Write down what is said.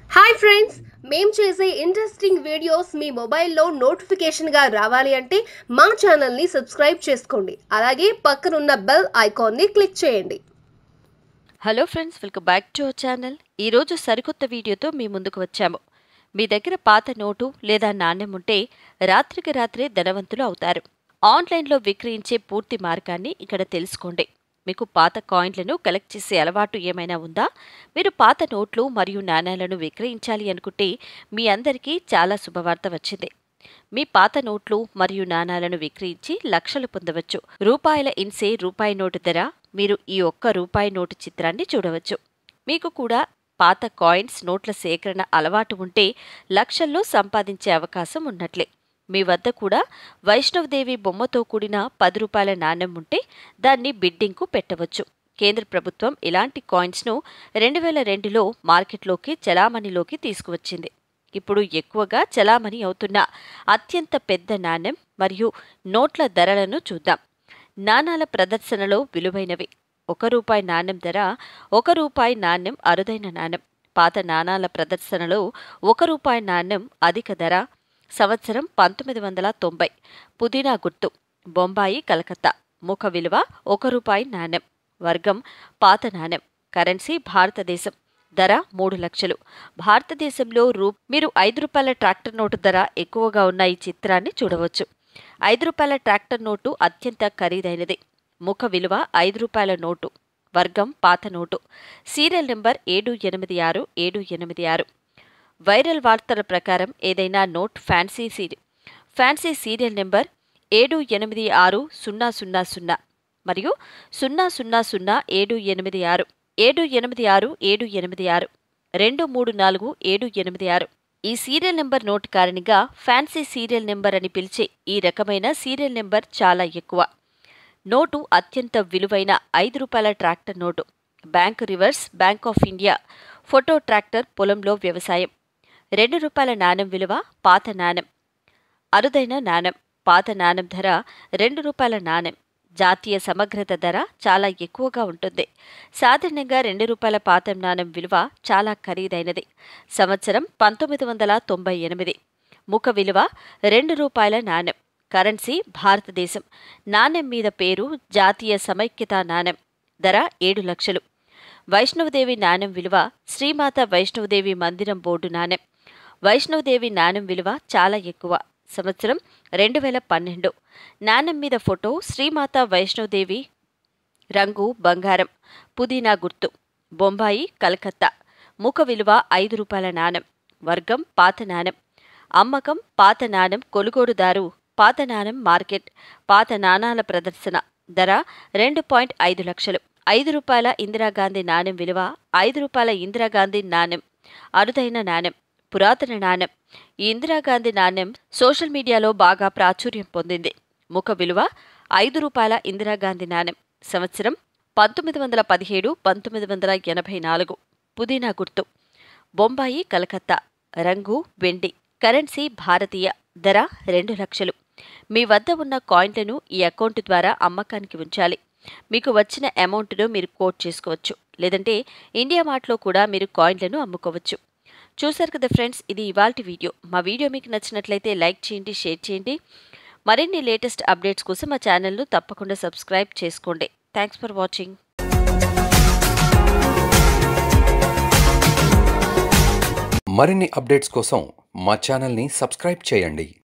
hi friends మేం చేసే interesting videos మీ మొబైల్లో నోటిఫికేషన్గా రావాలి అంటే మా ఛానల్ని సబ్స్క్రైబ్ చేసుకోండి అలాగే పక్కనున్న బెల్ ఐకాన్ని క్లిక్ చేయండి hello friends welcome back to our channel ఈరోజు సరికొత్త వీడియోతో మీ ముందుకు వచ్చాము మీ దగ్గర పాత నోటు లేదా నాణ్యం ఉంటే రాత్రికి రాత్రే ధనవంతులు అవుతారు ఆన్లైన్లో విక్రయించే పూర్తి మార్గాన్ని ఇక్కడ తెలుసుకోండి మీకు పాత కాయిన్లను కలెక్ట్ చేసే అలవాటు ఏమైనా ఉందా మీరు పాత నోట్లు మరియు నాణ్యాలను విక్రయించాలి అనుకుంటే మీ అందరికీ చాలా శుభవార్త వచ్చింది మీ పాత నోట్లు మరియు నాణాలను విక్రయించి లక్షలు పొందవచ్చు రూపాయల ఇన్సే రూపాయి నోటు ధర మీరు ఈ ఒక్క రూపాయి నోటు చిత్రాన్ని చూడవచ్చు మీకు కూడా పాత కాయిన్స్ నోట్ల సేకరణ అలవాటు ఉంటే లక్షల్లో సంపాదించే అవకాశం ఉన్నట్లే మీ వద్ద కూడా వైష్ణవదేవి బొమ్మతో కూడిన పది రూపాయల నాణ్యం ఉంటే దాన్ని బిడ్డింగ్కు పెట్టవచ్చు కేంద్ర ప్రభుత్వం ఇలాంటి కాయిన్స్ను రెండు వేల రెండులో మార్కెట్లోకి చలామణిలోకి తీసుకువచ్చింది ఇప్పుడు ఎక్కువగా చలామణి అవుతున్న అత్యంత పెద్ద నాణ్యం మరియు నోట్ల ధరలను చూద్దాం నాణాల ప్రదర్శనలో విలువైనవి ఒక రూపాయి నాణ్యం ధర ఒక రూపాయి నాణ్యం అరుదైన నాణ్యం పాత నాణాల ప్రదర్శనలో ఒక రూపాయి నాణ్యం అధిక ధర సంవత్సరం పంతొమ్మిది వందల తొంభై పుదీనా గుర్తు బొంబాయి కలకత్తా ముఖ విలువ ఒక రూపాయి నాణ్యం వర్గం పాత నాణ్యం కరెన్సీ భారతదేశం ధర మూడు లక్షలు భారతదేశంలో రూ మీరు ఐదు రూపాయల ట్రాక్టర్ నోటు ధర ఎక్కువగా ఉన్న ఈ చిత్రాన్ని చూడవచ్చు ఐదు రూపాయల ట్రాక్టర్ నోటు అత్యంత ఖరీదైనది ముఖ విలువ ఐదు రూపాయల నోటు వర్గం పాత నోటు సీరియల్ నెంబర్ ఏడు ఎనిమిది ఆరు ఏడు ఎనిమిది ఆరు వైరల్ వార్తల ప్రకారం ఏదైనా నోట్ ఫ్యాన్సీ సీరి ఫ్యాన్సీ సీరియల్ నెంబర్ ఏడు ఎనిమిది ఆరు సున్నా సున్నా సున్నా మరియు సున్నా సున్నా సున్నా ఏడు ఎనిమిది ఆరు ఏడు ఎనిమిది ఆరు ఏడు ఎనిమిది ఆరు రెండు మూడు నాలుగు ఏడు ఎనిమిది ఆరు ఈ సీరియల్ నెంబర్ నోట్ కారణంగా ఫ్యాన్సీ సీరియల్ నెంబర్ అని పిలిచే ఈ రకమైన సీరియల్ నెంబర్ చాలా ఎక్కువ నోటు అత్యంత విలువైన ఐదు రూపాయల tractor note bank reverse bank of India photo tractor పొలంలో వ్యవసాయం రెండు రూపాయల నాణెం విలువ పాత నాణెం అరుదైన నాణెం పాత నాణెం ధర రెండు రూపాయల నాణెం జాతీయ సమగ్రత ధర చాలా ఎక్కువగా ఉంటుంది సాధారణంగా రెండు రూపాయల పాత నాణెం విలువ చాలా ఖరీదైనది సంవత్సరం పంతొమ్మిది వందల తొంభై ఎనిమిది ముఖ విలువ రెండు రూపాయల నాణెం కరెన్సీ భారతదేశం నాణెం మీద పేరు జాతీయ సమైక్యతా నాణెం ధర ఏడు లక్షలు వైష్ణవదేవి నాణెం విలువ శ్రీమాత వైష్ణవదేవి మందిరం బోర్డు నాణెం వైష్ణవదేవి నాణెం విలువ చాలా ఎక్కువ సంవత్సరం రెండు వేల పన్నెండు నాణెం మీద ఫోటో శ్రీమాత వైష్ణవదేవి రంగు బంగారం పుదీనా గుర్తు బొంబాయి కలకత్తా ముఖ విలువ ఐదు రూపాయల నాణెం వర్గం పాత నాణెం అమ్మకం పాత నాణెం కొనుగోలుదారు పాత నాణెం మార్కెట్ పాత నాణాల ప్రదర్శన ధర రెండు పాయింట్ ఐదు లక్షలు ఐదు రూపాయల ఇందిరాగాంధీ నాణెం విలువ ఐదు రూపాయల ఇందిరాగాంధీ నాణెం అరుదైన నాణెం పురాతన నాణెం ఈ ఇందిరాగాంధీ నాణెం సోషల్ మీడియాలో బాగా ప్రాచుర్యం పొందింది ముఖ విలువ ఐదు రూపాయల ఇందిరాగాంధీ నాణెం సంవత్సరం పంతొమ్మిది వందల పదిహేడు పంతొమ్మిది వందల ఎనభై నాలుగు పుదీనా గుర్తు బొంబాయి కలకత్తా రంగు వెండి కరెన్సీ భారతీయ ధర రెండు లక్షలు మీ వద్ద ఉన్న కాయిన్లను ఈ అకౌంట్ ద్వారా అమ్మకానికి ఉంచాలి మీకు వచ్చిన అమౌంట్ను మీరు కోట్ చేసుకోవచ్చు లేదంటే ఇండియా మార్ట్లో కూడా మీరు కాయిన్లను అమ్ముకోవచ్చు చూశారు కదా ఫ్రెండ్స్ ఇది ఇవాల్టి వీడియో మా వీడియో మీకు నచ్చినట్లయితే లైక్ చేయండి షేర్ చేయండి మరిన్ని లేటెస్ట్ అప్డేట్స్ కోసం మా ఛానల్ను తప్పకుండా సబ్స్క్రైబ్ చేసుకోండి థ్యాంక్స్ ఫర్ వాచింగ్ మరిన్ని అప్డేట్స్ కోసం మా ఛానల్ని సబ్స్క్రైబ్ చేయండి